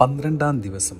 പന്ത്രണ്ടാം ദിവസം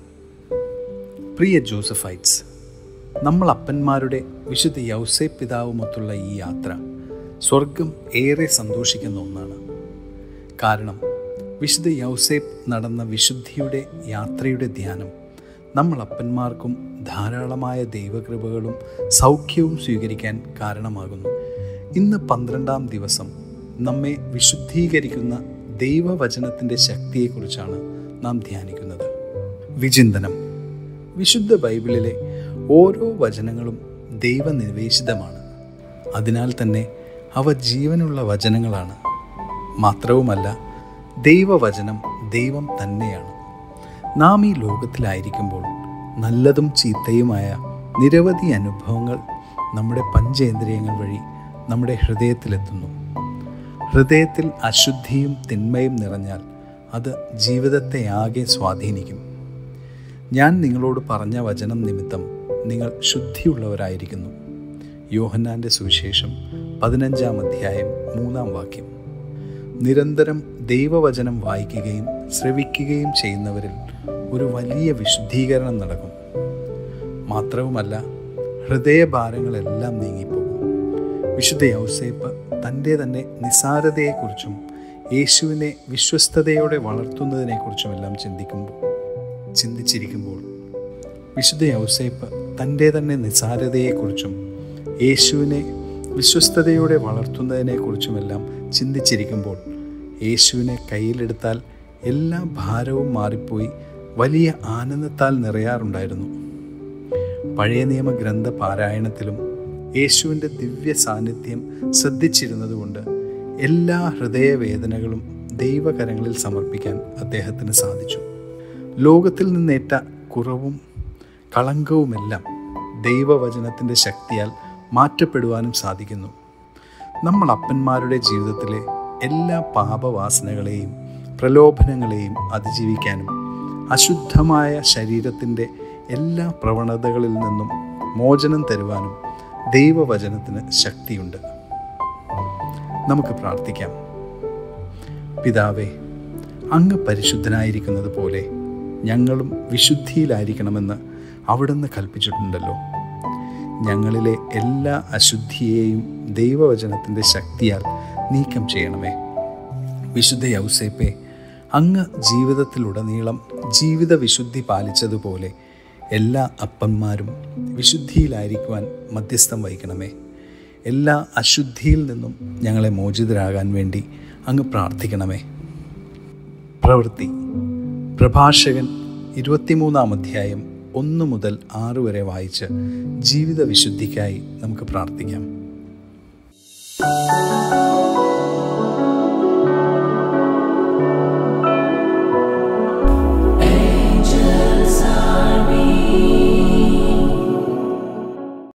പ്രിയ ജോസഫൈറ്റ്സ് നമ്മൾ അപ്പന്മാരുടെ വിശുദ്ധ യൗസേ പിതാവുമൊത്തുള്ള ഈ യാത്ര സ്വർഗം ഏറെ സന്തോഷിക്കുന്ന ഒന്നാണ് കാരണം വിശുദ്ധ യൗസേപ്പ് നടന്ന വിശുദ്ധിയുടെ യാത്രയുടെ ധ്യാനം നമ്മൾ അപ്പന്മാർക്കും ധാരാളമായ ദൈവകൃപകളും സൗഖ്യവും സ്വീകരിക്കാൻ കാരണമാകുന്നു ഇന്ന് പന്ത്രണ്ടാം ദിവസം നമ്മെ വിശുദ്ധീകരിക്കുന്ന ദൈവവചനത്തിൻ്റെ ശക്തിയെക്കുറിച്ചാണ് നാം ധ്യാനിക്കുന്നത് വിചിന്തനം വിശുദ്ധ ബൈബിളിലെ ഓരോ വചനങ്ങളും ദൈവനിവേശിതമാണ് അതിനാൽ തന്നെ അവ ജീവനുള്ള വചനങ്ങളാണ് മാത്രവുമല്ല ദൈവവചനം ദൈവം തന്നെയാണ് നാം ഈ ലോകത്തിലായിരിക്കുമ്പോൾ നല്ലതും ചീത്തയുമായ നിരവധി അനുഭവങ്ങൾ നമ്മുടെ പഞ്ചേന്ദ്രിയങ്ങൾ വഴി നമ്മുടെ ഹൃദയത്തിലെത്തുന്നു ഹൃദയത്തിൽ അശുദ്ധിയും തിന്മയും നിറഞ്ഞാൽ അത് ജീവിതത്തെ ആകെ സ്വാധീനിക്കും ഞാൻ നിങ്ങളോട് പറഞ്ഞ വചനം നിമിത്തം നിങ്ങൾ ശുദ്ധിയുള്ളവരായിരിക്കുന്നു യോഹന്നാൻ്റെ സുവിശേഷം പതിനഞ്ചാം അധ്യായം മൂന്നാം വാക്യം നിരന്തരം ദൈവവചനം വായിക്കുകയും ശ്രവിക്കുകയും ചെയ്യുന്നവരിൽ ഒരു വലിയ വിശുദ്ധീകരണം നടക്കും മാത്രവുമല്ല ഹൃദയഭാരങ്ങളെല്ലാം നീങ്ങിപ്പോകും വിശുദ്ധ യൗസേപ്പ് തൻ്റെ തന്നെ നിസാരതയെക്കുറിച്ചും യേശുവിനെ വിശ്വസ്തയോടെ വളർത്തുന്നതിനെക്കുറിച്ചുമെല്ലാം ചിന്തിക്കുമ്പോൾ ചിന്തിച്ചിരിക്കുമ്പോൾ വിശുദ്ധ യൗസേപ്പ് തൻ്റെ തന്നെ നിസാരതയെക്കുറിച്ചും യേശുവിനെ വിശ്വസ്തയോടെ വളർത്തുന്നതിനെക്കുറിച്ചുമെല്ലാം ചിന്തിച്ചിരിക്കുമ്പോൾ യേശുവിനെ കയ്യിലെടുത്താൽ എല്ലാ ഭാരവും മാറിപ്പോയി വലിയ ആനന്ദത്താൽ നിറയാറുണ്ടായിരുന്നു പഴയ നിയമ ഗ്രന്ഥ പാരായണത്തിലും യേശുവിൻ്റെ ദിവ്യ സാന്നിധ്യം ശ്രദ്ധിച്ചിരുന്നതുകൊണ്ട് എല്ലാ ഹൃദയവേദനകളും ദൈവകരങ്ങളിൽ സമർപ്പിക്കാൻ അദ്ദേഹത്തിന് സാധിച്ചു ലോകത്തിൽ നിന്നേറ്റ കുറവും കളങ്കവുമെല്ലാം ദൈവവചനത്തിൻ്റെ ശക്തിയാൽ മാറ്റപ്പെടുവാനും സാധിക്കുന്നു നമ്മൾ അപ്പന്മാരുടെ ജീവിതത്തിലെ എല്ലാ പാപവാസനകളെയും പ്രലോഭനങ്ങളെയും അതിജീവിക്കാനും അശുദ്ധമായ ശരീരത്തിൻ്റെ എല്ലാ പ്രവണതകളിൽ നിന്നും മോചനം തരുവാനും ദൈവവചനത്തിന് ശക്തിയുണ്ട് നമുക്ക് പ്രാർത്ഥിക്കാം പിതാവേ അങ്ങ് പരിശുദ്ധനായിരിക്കുന്നത് പോലെ ഞങ്ങളും വിശുദ്ധിയിലായിരിക്കണമെന്ന് അവിടുന്ന് കൽപ്പിച്ചിട്ടുണ്ടല്ലോ ഞങ്ങളിലെ എല്ലാ അശുദ്ധിയെയും ദൈവവചനത്തിൻ്റെ ശക്തിയാൽ നീക്കം ചെയ്യണമേ വിശുദ്ധ യൗസേപ്പെ അങ്ങ് ജീവിതത്തിലുടനീളം ജീവിത വിശുദ്ധി പാലിച്ചതുപോലെ എല്ലാ അപ്പന്മാരും വിശുദ്ധിയിലായിരിക്കുവാൻ മധ്യസ്ഥം വഹിക്കണമേ എല്ലാ അശുദ്ധിയിൽ നിന്നും ഞങ്ങളെ മോചിതരാകാൻ വേണ്ടി അങ്ങ് പ്രാർത്ഥിക്കണമേ പ്രവൃത്തി പ്രഭാഷകൻ ഇരുപത്തിമൂന്നാം അധ്യായം ഒന്ന് മുതൽ ആറ് വരെ വായിച്ച് ജീവിത വിശുദ്ധിക്കായി നമുക്ക് പ്രാർത്ഥിക്കാം